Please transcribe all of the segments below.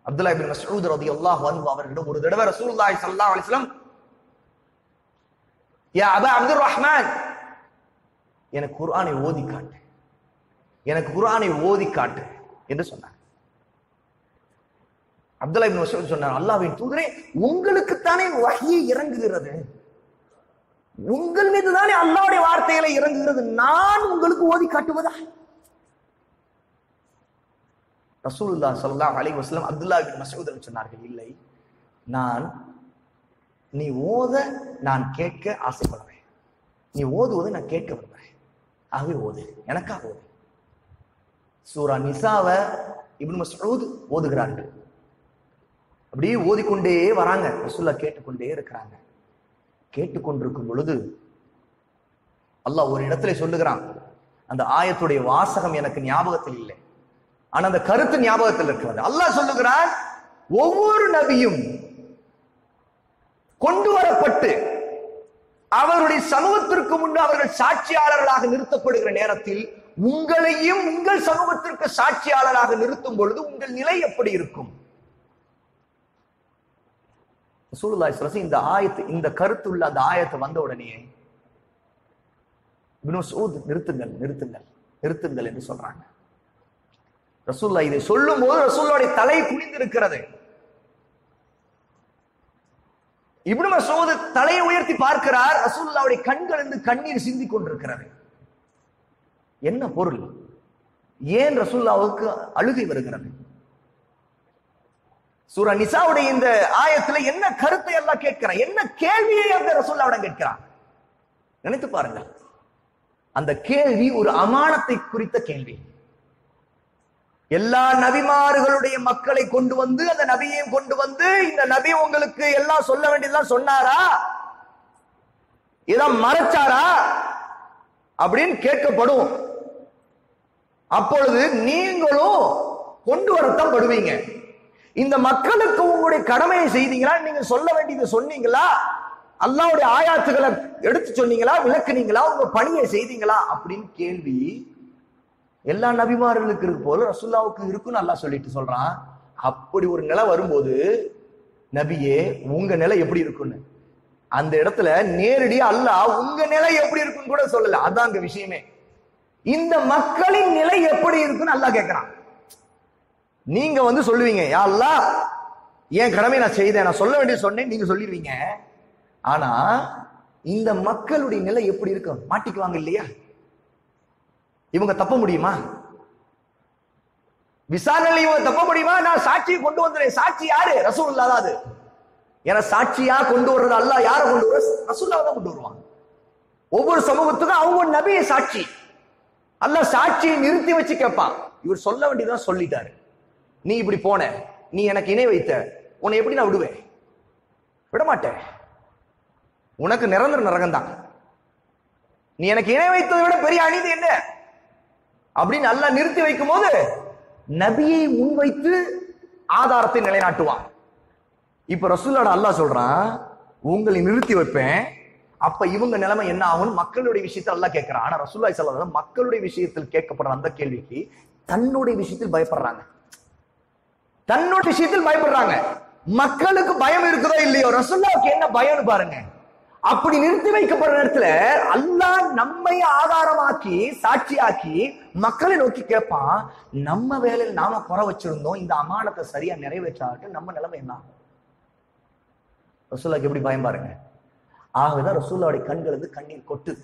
அப்துல்லா இப்னு மஸ்ஊத் ரலியல்லாஹு அன்ஹு அவர்களிடம் ஒரு தடவை ரசூலுல்லாஹி ஸல்லல்லாஹு அலைஹி வஸல்லம் யா அபா அப்துர் ரஹ்மான் எனக்கு குர்ஆனை ஓதி காட்டு எனக்கு குர்ஆனை ஓதி காட்டு என்று சொன்னார் அப்துல்லா இப்னு மஸ்ஊத் சொன்னார் அல்லாஹ்வின் தூதரே உங்களுக்குத்தானே வஹி இறங்குகிறது உங்கள் மீது தானே அல்லாஹ்வுடைய வார்த்தைகளை இறங்குகிறது நான் உங்களுக்கு ஓதி காட்டுவதா ரசூலுல்லா ஸல்லல்லாஹு அலைஹி வஸல்லம் அப்துல்லா இப்னு மஸ்ஊத் சொன்னார்கள் இல்லை நான் நீ ஓத நான் கேட்க ஆசைப்படுறேன் நீ ஓதுவதை நான் கேட்க விரும்புறேன் ஆகவே ஓது எனக்காக ஓது சூரா நிசாவை இப்னு மஸ்ஊத் ஓதுகிறார்கள் அப்படியே ஓதிக்கொண்டே வராங்க ரசூல்லா கேட்டுக்கொண்டே இருக்கிறாங்க கேட்டுக்கொண்டிருக்கும் பொழுது அல்லாஹ் ஒரு இடத்துல சொல்லுகிறான் அந்த ஆயத்துடைய வாசகம் எனக்கு ஞாபகத்தில் இல்லை ஆனா அந்த கருத்து ஞாபகத்தில் இருக்கிறது அல்லாஹ் சொல்லுகிறான் ஒவ்வொரு நபியும் கொண்டு வரப்பட்டு அவருடைய சமூகத்திற்கு முன்பு அவர்கள் சாட்சியாளர்களாக நிறுத்தப்படுகிற நேரத்தில் உங்களையும் உங்கள் சமூகத்திற்கு சாட்சியாளராக நிறுத்தும் பொழுது உங்கள் நிலை எப்படி இருக்கும் ரசூலுல்லாஹி ஸல்லல்லாஹு அலைஹி இந்த ஆயத்து இந்த கருத்துள்ள அந்த ஆயத்து வந்த உடனே இப்னு மஸ்ஊத் நிறுத்துங்கள் நிறுத்துங்கள் நிறுத்துங்கள் என்று சொல்றாங்க ரசூல்லா இதை சொல்லும் போது ரசூல்லாவுடைய தலை குனிந்திருக்கிறது இப்னு மசூத் தலையை உயர்த்தி பார்க்கிறார் ரசூல்லாவுடைய கண்கள் இருந்து கண்ணீர் சிந்திக் கொண்டிருக்கிறது என்ன பொருள் ஏன் ரசூல்லாவுக்கு அழுகை வருகிறது சூரா நிசாவுடைய இந்த ஆயத்துல என்ன கருத்தை எல்லாம் கேட்கிறான் என்ன கேள்வியை அந்த ரசூல்லாவிடம் கேட்கிறான் நினைத்து பாருங்கள் அந்த கேள்வி ஒரு அமானத்தை குறித்த கேள்வி எல்லா நபிமார்களுடைய மக்களை கொண்டு வந்து அந்த நபியையும் கொண்டு வந்து இந்த நபி உங்களுக்கு எல்லாம் சொல்ல வேண்டியதெல்லாம் சொன்னாரா இதான் மறைச்சாரா அப்படின்னு கேட்கப்படும் அப்பொழுது நீங்களும் கொண்டு வரத்தான் படுவீங்க இந்த மக்களுக்கு உங்களுடைய கடமையை செய்தீங்களா நீங்க சொல்ல வேண்டியதை சொன்னீங்களா அல்லாவுடைய ஆயாத்துகளை எடுத்து சொன்னீங்களா விளக்குனீங்களா உங்க பணியை செய்தீங்களா அப்படின்னு கேள்வி எல்லா நபிமார்களுக்கு இருக்கு போல ரசுல்லாவுக்கு இருக்குன்னு அல்லாஹ் சொல்லிட்டு சொல்றான் அப்படி ஒரு நிலை வரும்போது நபியே உங்க நிலை எப்படி இருக்குன்னு அந்த இடத்துல நேரடியா அல்லாஹ் உங்க நிலை எப்படி இருக்குன்னு கூட சொல்லல அதான் அங்க விஷயமே இந்த மக்களின் நிலை எப்படி இருக்குன்னு அல்லாஹ் கேட்கிறான் நீங்க வந்து சொல்லுவீங்க யா அல்லாஹ் என் கடமை நான் செய்தேன் நான் சொல்ல வேண்டிய சொன்னேன் நீங்க சொல்லிடுவீங்க ஆனா இந்த மக்களுடைய நிலை எப்படி இருக்கும் மாட்டிக்குவாங்க இல்லையா இவங்க தப்ப முடியுமா விசாரணை இவங்க தப்ப முடியுமா நான் சாட்சியை கொண்டு வந்துறேன் சாட்சி யாரு ரசூல்லா தான் அது ஏன்னா சாட்சியா கொண்டு வர்றது அல்ல யார கொண்டு வர ரசூல்லா தான் கொண்டு வருவாங்க ஒவ்வொரு சமூகத்துக்கும் அவங்க ஒரு நபியை சாட்சி அல்லாஹ் சாட்சியை நிறுத்தி வச்சு கேட்பான் இவர் சொல்ல வேண்டியதான் சொல்லிட்டாரு நீ இப்படி போன நீ எனக்கு இணை வைத்த உன்னை எப்படி நான் விடுவேன் விட மாட்டேன் உனக்கு நிரந்தர நரகம்தான் நீ எனக்கு இணை வைத்ததை விட பெரிய அநீதி என்ன அப்படின்னு நல்லா நிறுத்தி வைக்கும் போது நபியை முன்வைத்து ஆதாரத்தை நிலைநாட்டுவான் இப்ப ரசூலோட அல்லாஹ் சொல்றான் உங்களை நிறுத்தி வைப்பேன் அப்ப இவங்க நிலைமை என்ன ஆகும் மக்களுடைய விஷயத்தை அல்லாஹ் கேட்கிறான் ஆனா ரசூல்லாய் சொல்ல மக்களுடைய விஷயத்தில் கேட்கப்படுற அந்த கேள்விக்கு தன்னுடைய விஷயத்தில் பயப்படுறாங்க தன்னுடைய விஷயத்தில் பயப்படுறாங்க மக்களுக்கு பயம் இருக்குதோ இல்லையோ ரசூல்லாவுக்கு என்ன பயம்னு பாருங்க அப்படி நிறுத்தி வைக்கப்படுற நேரத்துல அல்லாஹ் நம்மை ஆதாரமாக்கி சாட்சியாக்கி மக்களை நோக்கி கேட்பான் நம்ம வேலையில் நாம குறை வச்சிருந்தோம் இந்த அமானத்தை சரியா நிறைவேற்றாட்டு நம்ம நிலைமை என்ன ஆகும் ரசூல்லாக்கு எப்படி பயம் பாருங்க ஆகதான் ரசூல்லாவுடைய கண்கள் வந்து கண்ணீர் கொட்டுது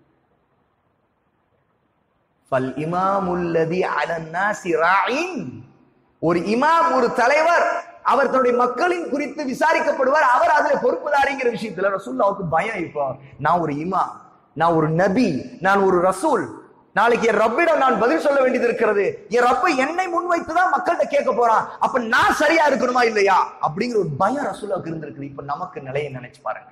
ஃபல் இமாமுல்லதி அலன்னாசி ராயின் ஒரு இமாம் ஒரு தலைவர் அவர் தன்னுடைய மக்களின் குறித்து விசாரிக்கப்படுவார் அவர் அதுல பொறுப்புதாரிங்கிற விஷயத்துல ரசூல்லாவுக்கு பயம் இப்போ நான் ஒரு இமாம் நான் ஒரு நபி நான் ஒரு ரசூல் நாளைக்கு என் ரப்பிடம் நான் பதில் சொல்ல வேண்டியது இருக்கிறது என் ரப்ப என்னை முன்வைத்துதான் மக்கள்கிட்ட கேட்க போறான் அப்ப நான் சரியா இருக்கணுமா இல்லையா அப்படிங்கிற ஒரு பயம் ரசூல்லாவுக்கு இருந்திருக்குது இப்ப நமக்கு நிலையை நினைச்சு பாருங்க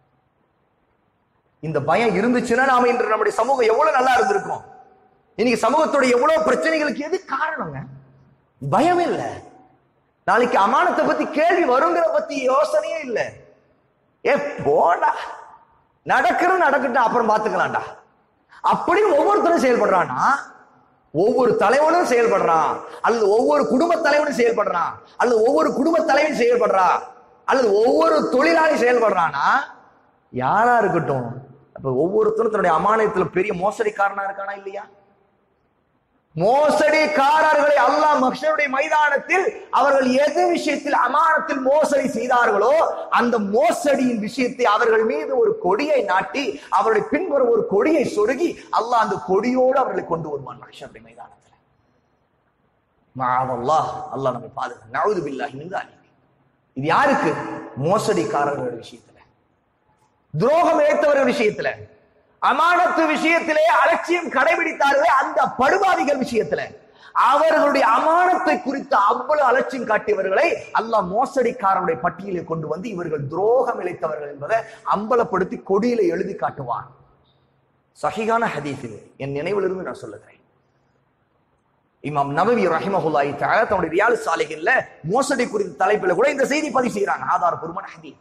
இந்த பயம் இருந்துச்சுன்னா நாம இன்று நம்முடைய சமூகம் எவ்வளவு நல்லா இருந்திருக்கும் இன்னைக்கு சமூகத்தோட எவ்வளவு பிரச்சனைகளுக்கு எது காரணங்க பயமே இல்லை நாளைக்கு அமானத்தை பத்தி கேள்வி வருங்கிற பத்தி யோசனையே இல்ல ஏ போடா நடக்கிறது நடக்கட்டும் அப்புறம் பாத்துக்கலாம்டா அப்படி ஒவ்வொருத்தரும் செயல்படுறான்னா ஒவ்வொரு தலைவனும் செயல்படுறான் அல்லது ஒவ்வொரு குடும்ப தலைவனும் செயல்படுறான் அல்லது ஒவ்வொரு குடும்ப தலைவன் செயல்படுறா அல்லது ஒவ்வொரு தொழிலாளி செயல்படுறானா யாரா இருக்கட்டும் அப்ப ஒவ்வொருத்தரும் தன்னுடைய அமானியத்துல பெரிய மோசடிக்காரனா இருக்கானா இல்லையா மோசடிக்காரர்களை அல்லாஹ் மக்ஷருடைய மைதானத்தில் அவர்கள் எது விஷயத்தில் அமானத்தில் மோசடி செய்தார்களோ அந்த மோசடியின் விஷயத்தை அவர்கள் மீது ஒரு கொடியை நாட்டி அவருடைய பின்புறம் ஒரு கொடியை சொருகி அல்லாஹ் அந்த கொடியோடு அவர்களை கொண்டு வருவான் மக்ஷருடைய மைதானத்தில் மாவல்லாஹ் அல்லாஹ் நம்மை பாதுகா நவுது பில்லாஹி மின் தாலிக். இது யாருக்கு மோசடிக்காரர்கள் விஷயத்துல துரோகம் இழைத்தவர்கள் விஷயத்துல அமானத்து விஷயத்திலே அலட்சியம் கடைபிடித்தார்களே அந்த படுபாவிகள் விஷயத்துல அவர்களுடைய அமானத்தை குறித்து அவ்வளவு அலட்சியம் காட்டியவர்களை அல்லாஹ் மோசடிக்காரருடைய பட்டியலில் கொண்டு வந்து இவர்கள் துரோகம் இழைத்தவர்கள் என்பதை அம்பலப்படுத்தி கொடியில எழுதி காட்டுவான் சஹிகான ஹதீஸில் என் நினைவிலிருந்து நான் சொல்லுகிறேன் இமாம் நபவி ரஹிமஹுல்லாஹி தஆலா தன்னுடைய ரியாலு சாலிஹின்ல மோசடி குறித்த தலைப்பில் கூட இந்த செய்தி பதிவு செய்யறாங்க ஆதாரபூர்வமான ஹதீஸ்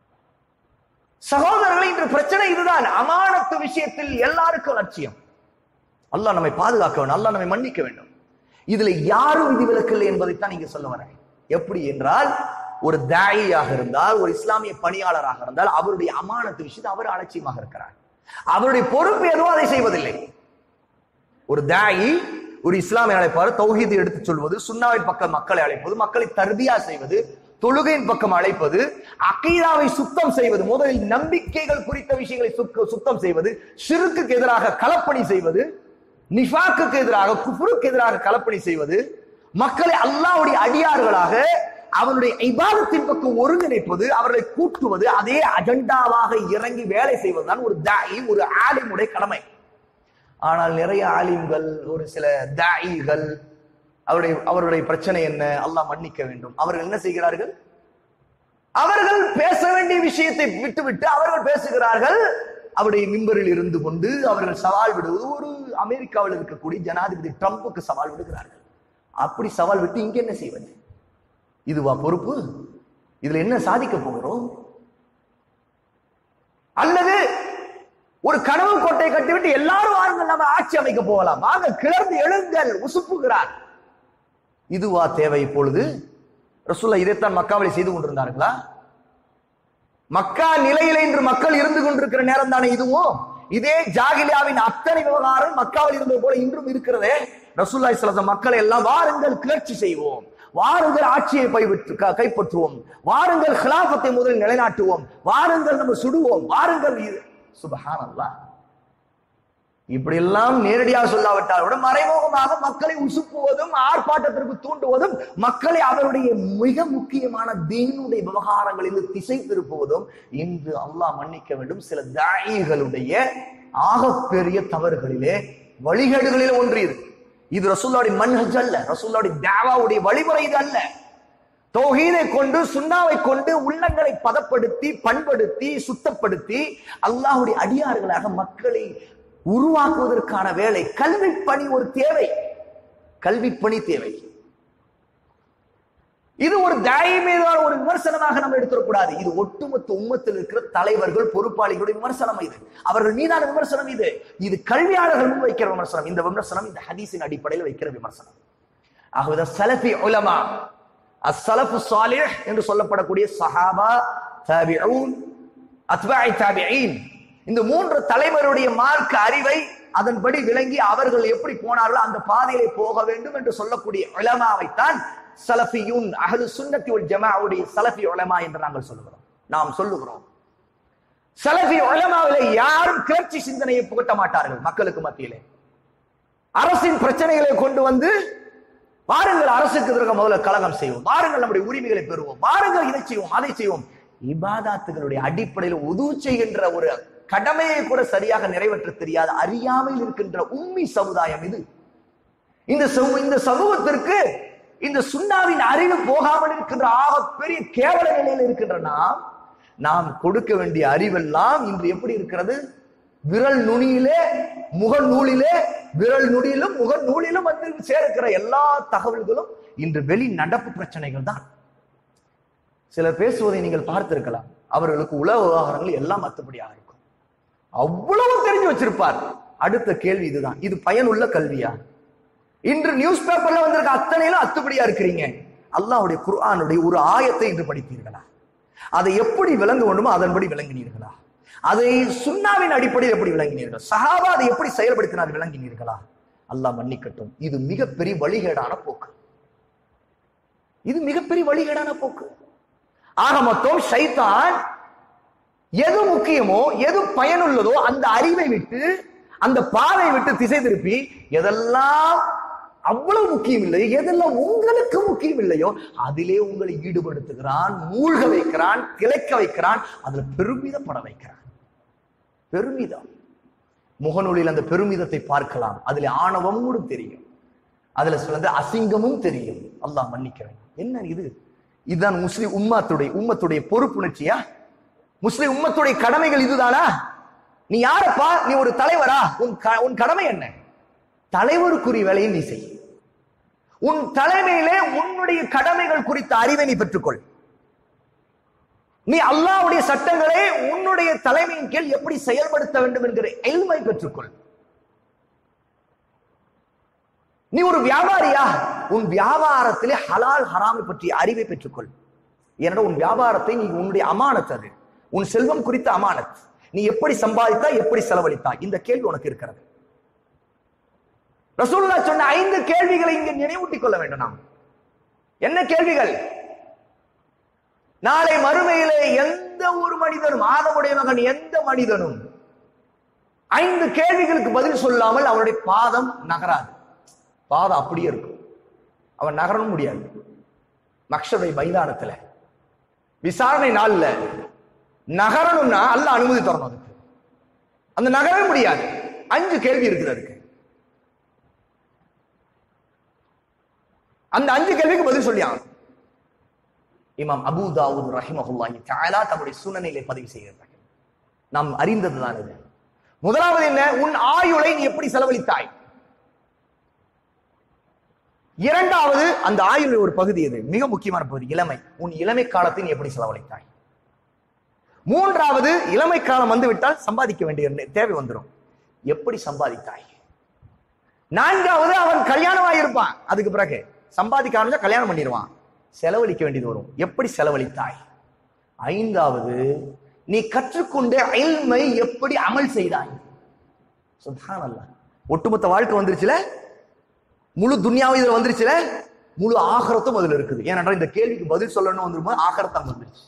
சகோதரர்களே இன்று பிரச்சனை இதுதான் அமானத்து விஷயத்தில் எல்லாருக்கும் லட்சியம் அல்லாஹ் நம்மை பாதுகாக்க வேண்டும் அல்லாஹ் நம்மை மன்னிக்க வேண்டும் இதுல யாரும் விதிவிலக்கு இல்லை என்பதைத்தான் நீங்க சொல்ல வரேன் எப்படி என்றால் ஒரு தாயியாக இருந்தால் ஒரு இஸ்லாமிய பணியாளராக இருந்தால் அவருடைய அமானத்து விஷயத்தை அவர் அலட்சியமாக இருக்கிறார் அவருடைய பொறுப்பு எதுவும் அதை செய்வதில்லை ஒரு தாயி ஒரு இஸ்லாமிய அழைப்பார் தௌஹீதை எடுத்துச் சொல்வது சுன்னாவின் பக்கம் மக்களை அழைப்பது மக்களை தர்பியா செய்வது தொழுகையின் பக்கம் அழைப்பது அகீதாவை சுத்தம் செய்வது முதலில் நம்பிக்கைகள் குறித்த விஷயங்களை சுக்க- சுத்தம் செய்வது ஷிருக்குக்கு எதிராக கலப்பணி செய்வது நிஃபாக்குக்கு எதிராக குஃபுருக்கு எதிராக கலப்பணி செய்வது மக்களை அல்லாஹ்வுடைய அடியார்களாக அவனுடைய இபாதத்தின் பக்கம் ஒருங்கிணைப்பது அவர்களை கூட்டுவது அதே அஜெண்டாவாக இறங்கி வேலை செய்வதுதான் ஒரு தாயி ஒரு ஆலிமுடைய கடமை ஆனால் நிறைய ஆலிம்கள் ஒரு சில தாயிகள் அவருடைய அவருடைய பிரச்சனை என்ன அல்லாஹ் மன்னிக்க வேண்டும் அவர்கள் என்ன செய்கிறார்கள் அவர்கள் பேச வேண்டிய விஷயத்தை விட்டுவிட்டு அவர்கள் பேசுகிறார்கள் அவருடைய மிம்பரில் இருந்து கொண்டு அவர்கள் சவால் விடுவது ஒரு அமெரிக்காவில் இருக்கக்கூடிய ஜனாதிபதி ட்ரம்புக்கு சவால் விடுகிறார்கள் அப்படி சவால் விட்டு இங்க என்ன செய்வது இதுவா பொறுப்பு இதுல என்ன சாதிக்க போகிறோம் அல்லது ஒரு கனவு கோட்டை கட்டிவிட்டு எல்லாரும் வாருங்கள் நம்ம ஆட்சி அமைக்க போகலாம் வாங்க கிளர்ந்து எழுங்கள் உசுப்புகிறார் இதுவா தேவை இப்பொழுது ரசூல்லா இதைத்தான் மக்காவில் செய்து கொண்டிருந்தார்களா மக்கா நிலையில இன்று மக்கள் இருந்து கொண்டிருக்கிற நேரம் தானே இதுவும் இதே ஜாகிலியாவின் அத்தனை விவகாரம் மக்காவில் இருந்தது போல இன்றும் இருக்கிறதே ரசூல்லா இஸ்லாச மக்களை எல்லாம் வாருங்கள் கிளர்ச்சி செய்வோம் வாருங்கள் ஆட்சியை கைவிட்டு க- கைப்பற்றுவோம் வாருங்கள் ஹிலாபத்தை முதலில் நிலைநாட்டுவோம் வாருங்கள் நம்ம சுடுவோம் வாருங்கள் இது- சுபஹானல்லாஹ் இப்படி எல்லாம் நேரடியாக சொல்லாவிட்டால் கூட மறைமுகமாக மக்களை உசுப்புவதும் ஆர்ப்பாட்டத்திற்கு தூண்டுவதும் மக்களை அவருடைய மிக முக்கியமான தீனுடைய விவகாரங்களில் திசை திருப்புவதும் இன்று அல்லாஹ் மன்னிக்க வேண்டும் சில தாயிகளுடைய ஆகப்பெரிய தவறுகளிலே வழிகேடுகளிலே ஒன்று இது இது ரசூல்லாவுடைய மன்ஹஜ் அல்ல ரசூல்லாவுடைய தாவாவுடைய வழிமுறை இது அல்ல தௌஹீதை கொண்டு சுண்ணாவை கொண்டு உள்ளங்களை பதப்படுத்தி பண்படுத்தி சுத்தப்படுத்தி அல்லாஹ்வுடைய அடியார்களாக மக்களை உருவாக்குவதற்கான வேலை கல்வி பணி ஒரு தேவை கல்வி பணி தேவை இது ஒரு தாய் மீதான ஒரு விமர்சனமாக நம்ம எடுத்துடக்கூடாது இது ஒட்டுமொத்த உம்மத்தில் இருக்கிற தலைவர்கள் பொறுப்பாளிகளுடைய விமர்சனம் இது அவர்கள் மீதான விமர்சனம் இது இது கல்வியாளர்கள் முன் வைக்கிற விமர்சனம் இந்த விமர்சனம் இந்த ஹதீஸின் அடிப்படையில் வைக்கிற விமர்சனம் ஆகவே சலஃபி உலமா அஸ்ஸலஃபு சாலிஹ் என்று சொல்லப்படக்கூடிய சஹாபா தாபிஊன் அத்பாஇ தாபிஈன் இந்த மூன்று தலைவருடைய மார்க்க அறிவை அதன்படி விளங்கி அவர்கள் எப்படி போனார்களோ அந்த பாதையிலே போக வேண்டும் என்று சொல்லக்கூடிய உலமாவைத்தான் சலஃபியூன் அஹ்லு சுன்னத்தி வல் ஜமாவுடைய சலஃபி உலமா என்று நாங்கள் சொல்லுகிறோம் நாம் சொல்லுகிறோம் சலஃபி உலமாவிலே யாரும் கிளர்ச்சி சிந்தனையை புகட்ட மாட்டார்கள் மக்களுக்கு மத்தியிலே அரசின் பிரச்சனைகளை கொண்டு வந்து வாருங்கள் அரசுக்கு எதிராக முதல்ல கலகம் செய்வோம் வாருங்கள் நம்முடைய உரிமைகளை பெறுவோம் வாருங்கள் இதை செய்வோம் அதை செய்வோம் இபாதாத்துகளுடைய அடிப்படையில் உதவு செய்கின்ற ஒரு கடமையை கூட சரியாக நிறைவேற்ற தெரியாத அறியாமையில் இருக்கின்ற உம்மி சமுதாயம் இது இந்த சமூ- இந்த சமூகத்திற்கு இந்த சுண்ணாவின் அறிவு போகாமல் இருக்கின்ற ஆக பெரிய கேவல நிலையில் இருக்கின்ற நாம் நாம் கொடுக்க வேண்டிய அறிவெல்லாம் இன்று எப்படி இருக்கிறது விரல் நுனியிலே முகநூலிலே விரல் நுனியிலும் முகநூலிலும் வந்து சேர்க்கிற எல்லா தகவல்களும் இன்று வெளி நடப்பு பிரச்சனைகள் தான் சிலர் பேசுவதை நீங்கள் பார்த்திருக்கலாம் அவர்களுக்கு உலக விவகாரங்கள் எல்லாம் மத்தபடியாக இருக்கும் அவ்வளவு தெரிஞ்சு வச்சிருப்பார் அடுத்த கேள்வி இதுதான் இது பயனுள்ள கல்வியா இன்று நியூஸ் பேப்பர்ல வந்திருக்க அத்தனையிலும் அத்துப்படியா இருக்கிறீங்க அல்லாஹ்வுடைய குர்ஆனுடைய ஒரு ஆயத்தை இன்று படித்தீர்களா அதை எப்படி விளங்க வேண்டுமோ அதன்படி விளங்கினீர்களா அதை சுன்னாவின் அடிப்படையில் எப்படி விளங்கினீர்கள் சஹாபா அதை எப்படி செயல்படுத்தினார் விளங்கினீர்களா அல்லாஹ் மன்னிக்கட்டும் இது மிகப்பெரிய வழிகேடான போக்கு இது மிகப்பெரிய வழிகேடான போக்கு ஆக மொத்தம் ஷைத்தான் எது முக்கியமோ எது பயனுள்ளதோ அந்த அறிவை விட்டு அந்த பாதை விட்டு திசை திருப்பி எதெல்லாம் அவ்வளவு முக்கியம் இல்லையோ எதெல்லாம் உங்களுக்கு முக்கியம் இல்லையோ அதிலே உங்களை ஈடுபடுத்துகிறான் மூழ்க வைக்கிறான் திளைக்க வைக்கிறான் அதுல பெருமிதப்பட வைக்கிறான் பெருமிதம் முகநூலில் அந்த பெருமிதத்தை பார்க்கலாம் அதுல ஆணவமும் கூட தெரியும் அதுல சிலது அசிங்கமும் தெரியும் அல்லாஹ் மன்னிக்கிறேன் என்ன இது இதுதான் முஸ்லிம் உம்மத்துடைய உம்மத்துடைய பொறுப்புணர்ச்சியா முஸ்லிம் உம்மத்துடைய கடமைகள் இதுதானா நீ யாரப்பா நீ ஒரு தலைவரா உன் க- உன் கடமை என்ன தலைவருக்குரிய வேலையை நீ செய் உன் தலைமையிலே உன்னுடைய கடமைகள் குறித்த அறிவை நீ பெற்றுக்கொள் நீ அல்லாஹ்வுடைய சட்டங்களை உன்னுடைய தலைமையின் கீழ் எப்படி செயல்படுத்த வேண்டும் என்கிற எல்மை பெற்றுக்கொள் நீ ஒரு வியாபாரியா உன் வியாபாரத்திலே ஹலால் ஹராமை பற்றிய அறிவை பெற்றுக்கொள் ஏன்னா உன் வியாபாரத்தை நீ உன்னுடைய அமானத் அது உன் செல்வம் குறித்த அமானத் நீ எப்படி சம்பாதித்தாய் எப்படி செலவழித்தாய் இந்த கேள்வி உனக்கு இருக்கிறது ரசூலுல்லா சொன்ன ஐந்து கேள்விகளை இங்க நினைவூட்டிக் கொள்ள வேண்டும் நாம் என்ன கேள்விகள் நாளை மறுமையிலே எந்த ஒரு மனிதனும் ஆதமுடைய மகன் எந்த மனிதனும் ஐந்து கேள்விகளுக்கு பதில் சொல்லாமல் அவனுடைய பாதம் நகராது பாதம் அப்படியே இருக்கும் அவன் நகரவும் முடியாது மக்ஷதை மைதானத்துல விசாரணை நாள்ல நகரணும்னா அல்ல அனுமதி தரணும் அதுக்கு அந்த நகரவே முடியாது அஞ்சு கேள்வி இருக்குது அதுக்கு அந்த அஞ்சு கேள்விக்கு பதில் சொல்லி ஆகணும் இமாம் அபூ தாவூத் ரஹிமஹுல்லாஹி தஆலா தம்முடைய சுனனிலே பதிவு செய்கிறார்கள் நாம் அறிந்ததுதான் இது முதலாவது என்ன உன் ஆயுளை நீ எப்படி செலவழித்தாய் இரண்டாவது அந்த ஆயுள் ஒரு பகுதி இது மிக முக்கியமான பகுதி இளமை உன் இளமை காலத்தை நீ எப்படி செலவழித்தாய் மூன்றாவது இளமை காலம் வந்து விட்டால் சம்பாதிக்க வேண்டிய நே- தேவை வந்துடும் எப்படி சம்பாதித்தாய் நான்காவது அவன் கல்யாணமாக இருப்பான் அதுக்கு பிறகு சம்பாதிக்க ஆரம்பிச்சா கல்யாணம் பண்ணிடுவான் செலவழிக்க வேண்டியது வரும் எப்படி செலவழித்தாய் ஐந்தாவது நீ கற்றுக்கொண்ட இல்மை எப்படி அமல் செய்தாய் சுப்ஹானல்லாஹ் ஒட்டுமொத்த வாழ்க்கை வந்துருச்சுல முழு துன்யாவும் இதுல வந்துருச்சுல முழு ஆகரத்தும் அதுல இருக்குது ஏனென்றால் இந்த கேள்விக்கு பதில் சொல்லணும் வந்துரும்போது ஆகரத்தம் வந்துருச்சு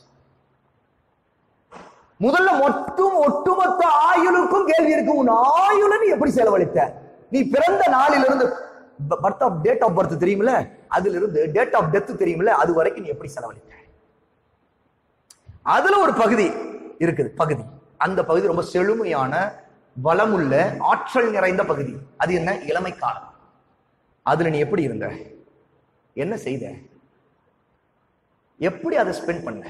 முதல்ல மொத்தம் ஒட்டுமொத்த ஆயுளுக்கும் கேள்வி இருக்கு உன் ஆயுளை நீ எப்படி செலவழித்த நீ பிறந்த நாளிலிருந்து birth of date of birth தெரியுமில அதுல இருந்து டேட் ஆஃப் டெத் தெரியுமில அது வரைக்கும் நீ எப்படி செலவழித்த அதுல ஒரு பகுதி இருக்குது பகுதி அந்த பகுதி ரொம்ப செழுமையான வளமுள்ள ஆற்றல் நிறைந்த பகுதி அது என்ன இளமை காலம் அதுல நீ எப்படி இருந்த என்ன செய்த எப்படி அதை ஸ்பெண்ட் பண்ண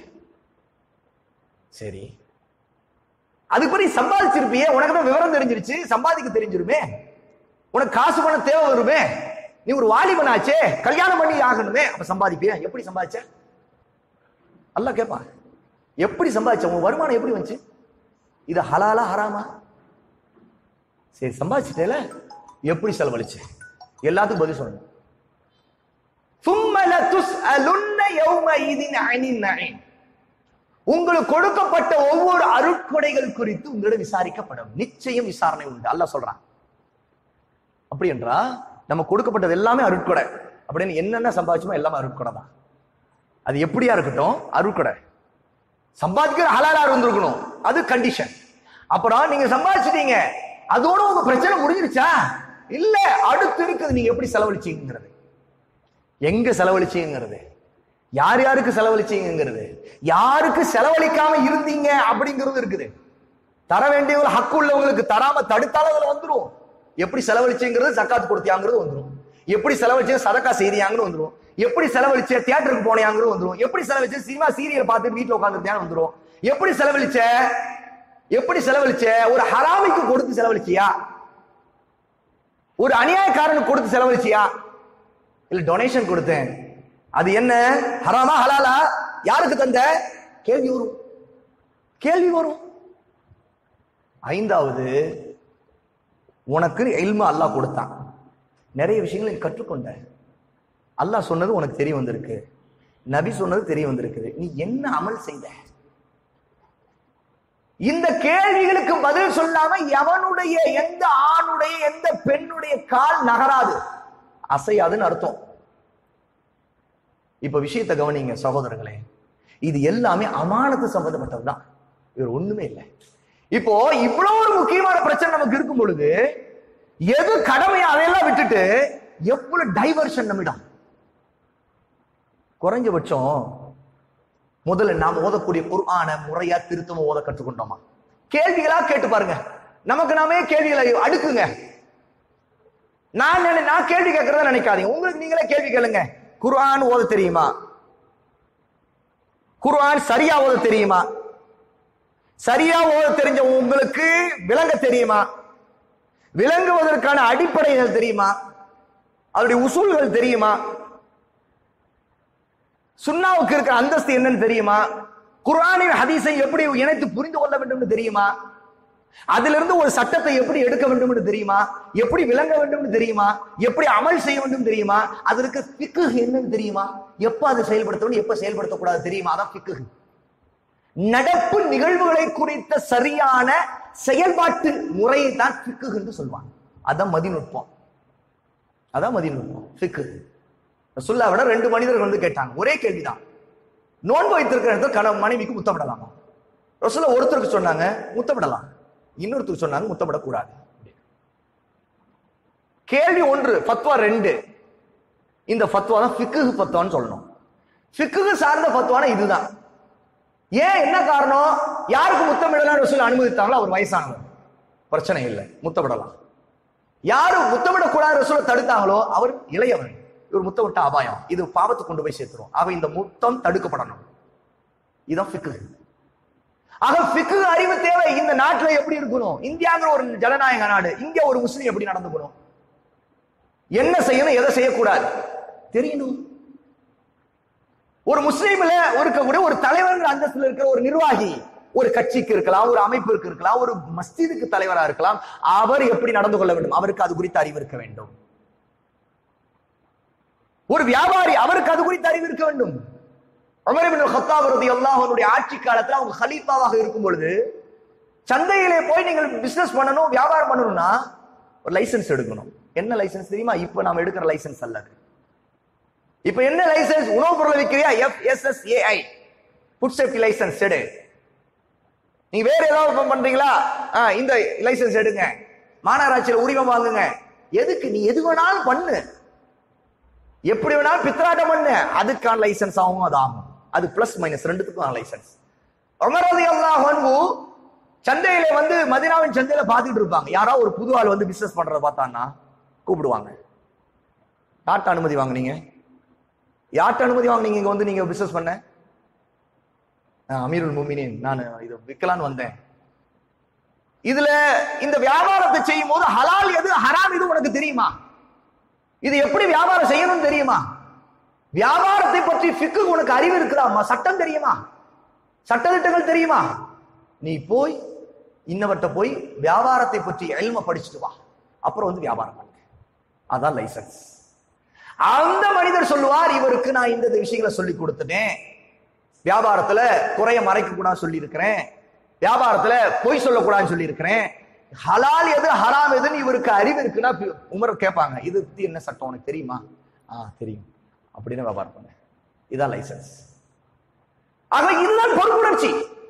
சரி அதுக்கு பிறகு சம்பாதிச்சிருப்பியே உனக்கு தான் விவரம் தெரிஞ்சிருச்சு சம்பாதிக்க தெரிஞ்சிருமே உனக்கு காசு பணம் தேவை வருமே நீ ஒரு வாலிபனாச்சே கல்யாணம் பண்ணி ஆகணுமே அப்ப சம்பாதிப்பியா எப்படி சம்பாதிச்ச அல்லாஹ் கேட்பான் எப்படி சம்பாதிச்ச உன் வருமானம் எப்படி வந்துச்சு இது ஹலாலா ஹராமா சரி சம்பாதிச்சிட்டேல எப்படி செலவழிச்ச எல்லாத்துக்கும் பதில் சொல்லணும் ثُمَّ لَتُسْأَلُنَّ يَوْمَئِذٍ عَنِ النَّعِيمِ உங்களுக்கு கொடுக்கப்பட்ட ஒவ்வொரு அருட்கொடைகள் குறித்து உங்களிடம் விசாரிக்கப்படும் நிச்சயம் விசாரணை உண்டு அல்லாஹ் சொல்றான் அப்படி என்றா நம்ம கொடுக்கப்பட்டது எல்லாமே அருட்கொடை அப்படின்னு என்னென்ன சம்பாதிச்சோமோ எல்லாமே அருட்கொடை தான் அது எப்படியா இருக்கட்டும் அருட்கொடை சம்பாதிக்கிற ஹலாலா இருந்திருக்கணும் அது கண்டிஷன் அப்புறம் நீங்க சம்பாதிச்சிட்டீங்க அதோட உங்க பிரச்சனை முடிஞ்சிருச்சா இல்ல அடுத்து இருக்குது நீங்க எப்படி செலவழிச்சீங்கிறது எங்க செலவழிச்சீங்கிறது யார் யாருக்கு செலவழிச்சீங்கிறது யாருக்கு செலவழிக்காம இருந்தீங்க அப்படிங்கிறது இருக்குது தர வேண்டியவங்க ஹக்கு உள்ளவங்களுக்கு தராம தடுத்தாலும் அதுல வந்துரும் எப்படி செலவழிச்சீங்கிறது சக்காத்து கொடுத்தியாங்கிறது வந்துரும் எப்படி செலவழிச்ச சதக்கா செய்தியாங்கிறது வந்துரும் எப்படி செலவழிச்ச தியேட்டருக்கு போனியாங்கிறது வந்துரும் எப்படி செலவழிச்ச சினிமா சீரியல் பார்த்துட்டு வீட்டுல உட்காந்துருத்தியான்னு வந்துரும் எப்படி செலவழிச்ச எப்படி செலவழிச்ச ஒரு ஹராமிக்கு கொடுத்து செலவழிச்சியா ஒரு அநியாயக்காரனுக்கு கொடுத்து செலவழிச்சியா இல்ல டொனேஷன் கொடுத்தேன் அது என்ன ஹராமா ஹலாலா யாருக்கு தந்த கேள்வி வரும் கேள்வி வரும் ஐந்தாவது உனக்கு எல்ம அல்லாஹ் கொடுத்தான் நிறைய விஷயங்களை நீ கற்றுக்கொண்ட அல்லாஹ் சொன்னது உனக்கு தெரிய வந்திருக்கு நபி சொன்னது தெரிய வந்திருக்குது நீ என்ன அமல் செய்த இந்த கேள்விகளுக்கு பதில் சொல்லாம எவனுடைய எந்த ஆணுடைய எந்த பெண்ணுடைய கால் நகராது அசையாதுன்னு அர்த்தம் இப்ப விஷயத்தை கவனிங்க சகோதரர்களே இது எல்லாமே அமானத்து சம்பந்தப்பட்டதுதான் இவர் ஒண்ணுமே இல்லை இப்போ இவ்வளவு ஒரு முக்கியமான பிரச்சனை நமக்கு இருக்கும் பொழுது எது கடமையா அதையெல்லாம் விட்டுட்டு எவ்வளவு டைவர்ஷன் நம்மிடம் குறைஞ்சபட்சம் முதல்ல நாம் ஓதக்கூடிய குர்ஆன முறையா திருத்தமா ஓத கற்றுக்கொண்டோமா கேள்விகளா கேட்டு பாருங்க நமக்கு நாமே கேள்விகளை அடுக்குங்க நான் நினை- நான் கேள்வி கேட்கறத நினைக்காதீங்க உங்களுக்கு நீங்களே கேள்வி கேளுங்க குர்ஆன் ஓத தெரியுமா குர்ஆன் சரியா ஓத தெரியுமா சரியா ஓத தெரிஞ்ச உங்களுக்கு விளங்க தெரியுமா விளங்குவதற்கான அடிப்படைகள் தெரியுமா அதனுடைய உசூல்கள் தெரியுமா சுன்னாவுக்கு இருக்கிற அந்தஸ்து என்னன்னு தெரியுமா குர்ஆனின் ஹதீஸை எப்படி இணைத்து புரிந்து கொள்ள வேண்டும் தெரியுமா அதிலிருந்து ஒரு சட்டத்தை எப்படி எடுக்க வேண்டும் என்று தெரியுமா எப்படி விளங்க வேண்டும் என்று தெரியுமா எப்படி அமல் செய்ய வேண்டும் தெரியுமா அதற்கு பிக்கு என்னன்னு தெரியுமா எப்ப அதை செயல்படுத்த வேண்டும் எப்ப செயல்படுத்தக்கூடாது தெரியுமா அதான் பிக்கு நடப்பு நிகழ்வுகளை குறித்த சரியான செயல்பாட்டு முறையை தான் பிக்கு என்று சொல்வாங்க அதான் மதிநுட்பம் அதான் மதிநுட்பம் பிக்கு ரசுல்லா விட ரெண்டு மனிதர்கள் வந்து கேட்டாங்க ஒரே கேள்விதான் நோன்பு வைத்திருக்கிற இடத்துல கண மனைவிக்கு முத்தமிடலாமா ரசுல்லா ஒருத்தருக்கு சொன்னாங்க முத்தமிடலாம் இன்னொருத்தருக்கு சொன்னாங்க முத்தமிடக்கூடாது கேள்வி ஒன்று ஃபத்வா ரெண்டு இந்த ஃபத்வா தான் ஃபிக்குஹு ஃபத்வான்னு சொல்லணும் ஃபிக்குஹு சார்ந்த ஃபத்வானா இதுதான் ஏன் என்ன காரணம் யாருக்கு முத்தமிடலாம் ரசூல் அனுமதித்தாங்களோ அவர் வயசானவர் பிரச்சனை இல்லை முத்தமிடலாம் யாரு முத்தமிடக்கூடாது ரசூலை தடுத்தாங்களோ அவர் இளையவர் இவர் முத்தமிட்ட அபாயம் இது பாவத்தை கொண்டு போய் சேர்த்துரும் ஆக இந்த முத்தம் தடுக்கப்படணும் இதான் ஃபிக்கு ஆக ஃபிக்கு அறிவு தேவை இந்த நாட்டுல எப்படி இருக்கணும் இந்தியாங்கிற ஒரு ஜனநாயக நாடு இங்க ஒரு முஸ்லீம் எப்படி நடந்துக்கணும் என்ன செய்யணும் எதை செய்யக்கூடாது தெரியணும் ஒரு முஸ்லீம்ல இருக்கக்கூடிய ஒரு தலைவர் அந்தஸ்துல இருக்கிற ஒரு நிர்வாகி ஒரு கட்சிக்கு இருக்கலாம் ஒரு அமைப்பிற்கு இருக்கலாம் ஒரு மஸ்ஜிதுக்கு தலைவரா இருக்கலாம் அவர் எப்படி நடந்து கொள்ள வேண்டும் அவருக்கு அது குறித்த அறிவு இருக்க வேண்டும் ஒரு வியாபாரி அவருக்கு அது குறித்த அறிவு இருக்க வேண்டும் உமர் இப்னு கத்தாப் ரலியல்லாஹு அன்ஹுடைய ஆட்சி காலத்துல அவங்க கலீஃபாவாக இருக்கும் பொழுது சந்தையிலே போய் நீங்கள் பிசினஸ் பண்ணணும் வியாபாரம் பண்ணணும்னா ஒரு லைசென்ஸ் எடுக்கணும் என்ன லைசென்ஸ் தெரியுமா இப்ப நாம எடுக்கிற லைசென்ஸ் அல்ல அது. இப்ப என்ன லைசென்ஸ் உணவுப் பொருளை விற்கிறியா எஃப்எஸ்எஸ்ஏஐ ஃபுட் சேஃப்டி லைசென்ஸ் எடு நீங்க வேற ஏதாவது பண்றீங்களா ஆ, இந்த லைசென்ஸ் எடுங்க மாநகராட்சியில உரிமம் வாங்குங்க எதுக்கு நீ எது வேணாலும் பண்ணு எப்படி வேணாலும் பித்ராட்டம் பண்ணு அதுக்கான லைசென்ஸ் ஆகும் அது ஆகும் அது பிளஸ் மைனஸ் ரெண்டுத்துக்கும் லைசென்ஸ் உமரதி அல்லாஹ் சந்தையில வந்து மதினாவின் சந்தையில பாத்துட்டு இருப்பாங்க யாரோ ஒரு புது ஆள் வந்து பிசினஸ் பண்றத பார்த்தான்னா கூப்பிடுவாங்க யார்கிட்ட அனுமதி வாங்குனீங்க யார்கிட்ட அனுமதி வாங்குனீங்க இங்க வந்து நீங்க பிசினஸ் பண்ண "நான் அமீருல் முமினின் நான் இதை விற்கலான்னு வந்தேன் இதுல இந்த வியாபாரத்தை செய்யும் போது ஹலால் எது ஹராம் எது உனக்கு தெரியுமா இது எப்படி வியாபாரம் செய்யணும்னு தெரியுமா வியாபாரத்தை பற்றி ஃபிக்கு உனக்கு அறிவு இருக்குதாமா சட்டம் தெரியுமா சட்டத்திட்டங்கள் தெரியுமா நீ போய் இன்னவர்கிட்ட போய் வியாபாரத்தை பற்றி எல்ம படிச்சுட்டு வா அப்புறம் வந்து வியாபாரம் பண்ணு அதான் லைசன்ஸ் அந்த மனிதர் சொல்லுவார் இவருக்கு நான் இந்த இந்த விஷயங்களை சொல்லி கொடுத்துட்டேன் வியாபாரத்துல குறைய மறைக்க கூடாது சொல்லி இருக்கிறேன் வியாபாரத்துல பொய் சொல்லக்கூடாதுன்னு சொல்லி இருக்கிறேன் ஹலால் எது ஹராம் எதுன்னு இவருக்கு அறிவு இருக்குன்னா பி- உமர் கேட்பாங்க இது பத்தி என்ன சட்டம் உனக்கு தெரியுமா ஆ தெரியும் அப்படின்னு வியாபாரம் பண்ண இதான் லைசன்ஸ் ஆக இதுதான் பொறுப்புணர்ச்சி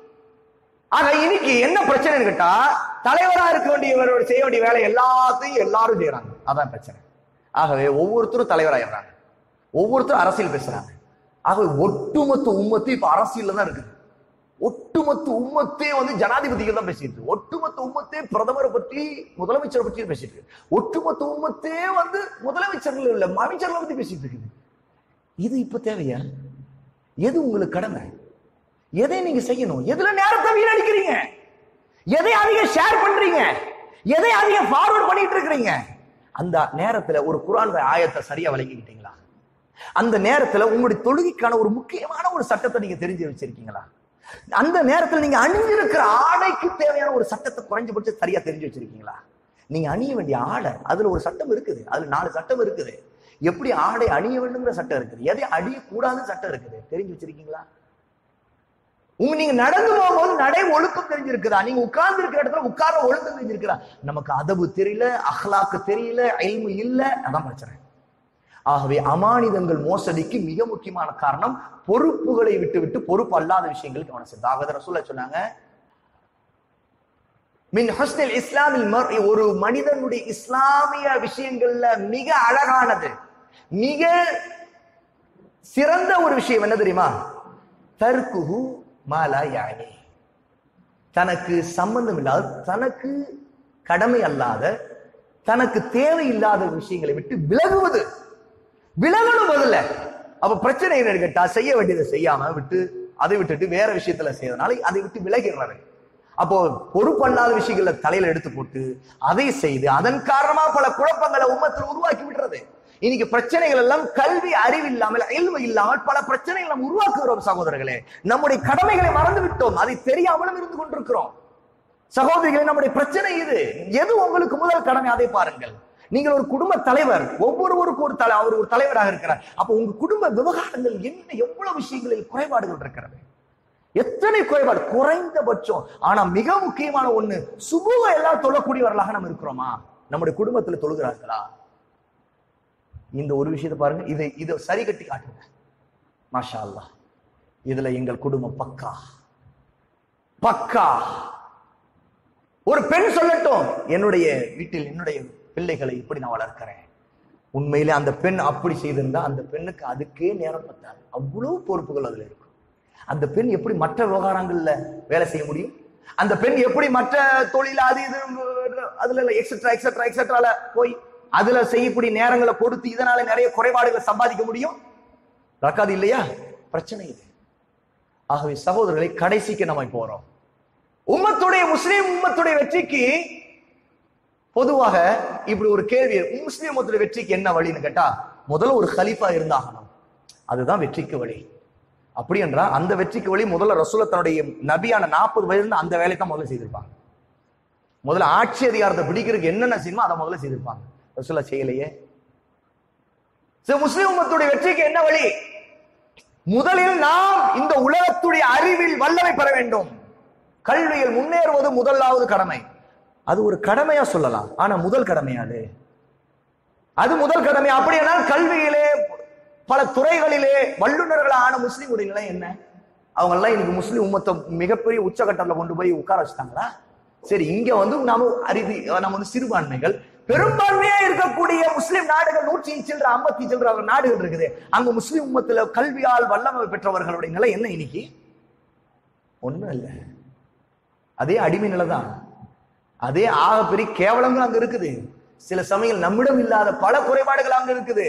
ஆக இன்னைக்கு என்ன பிரச்சனைன்னு கேட்டா தலைவரா இருக்க வேண்டியவர் செய்ய வேண்டிய வேலை எல்லாத்தையும் எல்லாரும் செய்யறாங்க அதான் பிரச்சனை ஆகவே ஒவ்வொருத்தரும் தலைவராயிடுறாங்க ஒவ்வொருத்தரும் அரசியல் பேசுறாங்க ஆகவே ஒட்டுமொத்த உம்மத்து இப்ப அரசியல்ல தான் இருக்குது ஒட்டுமொத்த உம்மத்தே வந்து ஜனாதிபதிகள் தான் பேசிட்டு இருக்கு ஒட்டுமொத்த உம்மத்தே பிரதமரை பற்றி முதலமைச்சரை பற்றி பேசிட்டு இருக்கு ஒட்டுமொத்த உம்மத்தே வந்து முதலமைச்சர்கள் இல்ல அமைச்சர்களை பத்தி பேசிட்டு இருக்குது இது இப்ப தேவையா எது உங்களுக்கு கடமை எதை நீங்க செய்யணும் எதுல நேரத்தை வீணடிக்கிறீங்க எதை அதிகம் ஷேர் பண்றீங்க எதை அதிகம் ஃபார்வர்ட் பண்ணிட்டு இருக்கிறீங்க அந்த நேரத்துல ஒரு குரான் ஆயத்தை சரியா விளங்கிக்கிட்டீங்களா அந்த நேரத்துல உங்களுடைய தொழுகைக்கான ஒரு முக்கியமான ஒரு சட்டத்தை நீங்க தெரிஞ்சு வச்சிருக்கீங்களா அந்த நேரத்துல நீங்க அணிஞ்சிருக்கிற ஆடைக்கு தேவையான ஒரு சட்டத்தை குறைஞ்சபட்சம் சரியா தெரிஞ்சு வச்சிருக்கீங்களா நீங்க அணிய வேண்டிய ஆடை அதுல ஒரு சட்டம் இருக்குது அதுல நாலு சட்டம் இருக்குது எப்படி ஆடை அணிய வேண்டுங்கிற சட்டம் இருக்குது எதை அணியக்கூடாதுன்னு சட்டம் இருக்குது தெரிஞ்சு வச்சிருக்கீங்களா உங்க நீங்க நடந்து போகும்போது நடை ஒழுக்கம் தெரிஞ்சிருக்குதா நீங்க உட்கார்ந்து இருக்கிற இடத்துல உட்கார ஒழுக்கம் தெரிஞ்சிருக்குதா நமக்கு அதபு தெரியல அஹ்லாக்கு தெரியல அயல்மு இல்ல அதான் பிரச்சனை ஆகவே அமானிதங்கள் மோசடிக்கு மிக முக்கியமான காரணம் பொறுப்புகளை விட்டு விட்டு பொறுப்பு அல்லாத விஷயங்களுக்கு கவனம் செலுத்து ஆகத ரசூல சொன்னாங்க மின் ஹஸ்னில் இஸ்லாமில் மர் ஒரு மனிதனுடைய இஸ்லாமிய விஷயங்கள்ல மிக அழகானது மிக சிறந்த ஒரு விஷயம் என்ன தெரியுமா தர்குஹு மாலா யானி தனக்கு சம்பந்தம் இல்லாத தனக்கு கடமை அல்லாத தனக்கு தேவையில்லாத விஷயங்களை விட்டு விலகுவது விலகணும் முதல்ல அப்ப பிரச்சனை என்ன கேட்டா செய்ய வேண்டியதை செய்யாம விட்டு அதை விட்டுட்டு வேற விஷயத்துல செய்யறதுனால அதை விட்டு விலகிடுறாரு அப்போ பொறுப்பல்லாத விஷயங்களை தலையில எடுத்து போட்டு அதை செய்து அதன் காரணமா பல குழப்பங்களை உம்மத்தில் உருவாக்கி விடுறது இன்னைக்கு பிரச்சனைகள் எல்லாம் கல்வி அறிவு இல்லாமல் இல்மு இல்லாமல் பல பிரச்சனைகளை நாம் உருவாக்குகிறோம் சகோதரர்களே நம்முடைய கடமைகளை மறந்து விட்டோம் அதை தெரியாமலும் இருந்து கொண்டிருக்கிறோம் சகோதரிகளே நம்முடைய பிரச்சனை இது எது உங்களுக்கு முதல் கடமை அதை பாருங்கள் நீங்கள் ஒரு குடும்ப தலைவர் ஒவ்வொருவருக்கும் ஒரு தலை அவர் ஒரு தலைவராக இருக்கிறார் அப்ப உங்க குடும்ப விவகாரங்கள் என்ன எவ்வளவு விஷயங்களில் குறைபாடுகள் இருக்கிறது எத்தனை குறைபாடு குறைந்தபட்சம் ஆனா மிக முக்கியமான ஒண்ணு சுபுவ எல்லாம் தொழக்கூடியவர்களாக நம்ம இருக்கிறோமா நம்முடைய குடும்பத்துல தொழுகிறார்களா இந்த ஒரு விஷயத்தை பாருங்க இதை இதை சரி கட்டி காட்டுங்க மாஷா அல்லாஹ் இதுல எங்கள் குடும்பம் பக்கா பக்கா ஒரு பெண் சொல்லட்டும் என்னுடைய வீட்டில் என்னுடைய பிள்ளைகளை இப்படி நான் வளர்க்கிறேன் உண்மையிலே அந்த பெண் அப்படி செய்திருந்தா அந்த பெண்ணுக்கு அதுக்கே நேரம் பத்தாது அவ்வளவு பொறுப்புகள் அதுல இருக்கும் அந்த பெண் எப்படி மற்ற விவகாரங்கள்ல வேலை செய்ய முடியும் அந்த பெண் எப்படி மற்ற தொழில் அது இது அதுல எக்ஸெட்ரா எக்ஸெட்ரா எக்ஸெட்ரால போய் அதுல செய்யக்கூடிய நேரங்களை கொடுத்து இதனால நிறைய குறைபாடுகளை சம்பாதிக்க முடியும் நடக்காது இல்லையா பிரச்சனை இது ஆகவே சகோதரர்களை கடைசிக்கு நம்ம போறோம் உம்மத்துடைய முஸ்லீம் உம்மத்துடைய வெற்றிக்கு பொதுவாக இப்படி ஒரு கேள்வி முஸ்லீம் உம்மத்துடைய வெற்றிக்கு என்ன வழின்னு கேட்டா முதல்ல ஒரு கலீஃபா இருந்தாகணும் அதுதான் வெற்றிக்கு வழி அப்படி என்றா அந்த வெற்றிக்கு வழி முதல்ல ரசூல தன்னுடைய நபியான நாற்பது வயதுல அந்த வேலையை தான் முதல்ல செய்திருப்பாங்க முதல்ல ஆட்சி அதிகாரத்தை பிடிக்கிறதுக்கு என்னென்ன செய்யணுமோ அதை முதல்ல செய்திருப்பாங்க ரசூலா செய்யலையே சரி, முஸ்லிம் உம்மத்துடைய வெற்றிக்கு என்ன வழி முதலில் நாம் இந்த உலகத்துடைய அறிவில் வல்லமை பெற வேண்டும் கல்வியில் முன்னேறுவது முதலாவது கடமை அது ஒரு கடமையா சொல்லலாம் ஆனா முதல் கடமை அது அது முதல் கடமை அப்படியானால் கல்வியிலே பல துறைகளிலே வல்லுநர்களான முஸ்லீமுடைய நிலை என்ன அவங்க எல்லாம் இன்னைக்கு முஸ்லீம் உம்மத்தை மிகப்பெரிய உச்சகட்டத்துல கொண்டு போய் உட்கார வச்சுட்டாங்களா சரி இங்க வந்து நாம அரிதி நம்ம வந்து சிறுபான்மைகள் பெரும்பான்மையா இருக்கக்கூடிய முஸ்லிம் நாடுகள் நூற்றி சில்லற ஐம்பத்தி சில்லற நாடுகள் இருக்குது அங்க முஸ்லிம் உம்மத்துல கல்வியால் வல்லமை பெற்றவர்களுடைய நிலை என்ன இன்னைக்கு ஒண்ணும் இல்லை அதே அடிமை நிலை தான் அதே ஆக பெரிய கேவலங்கள் அங்க இருக்குது சில சமயம் நம்மிடம் இல்லாத பல குறைபாடுகள் அங்க இருக்குது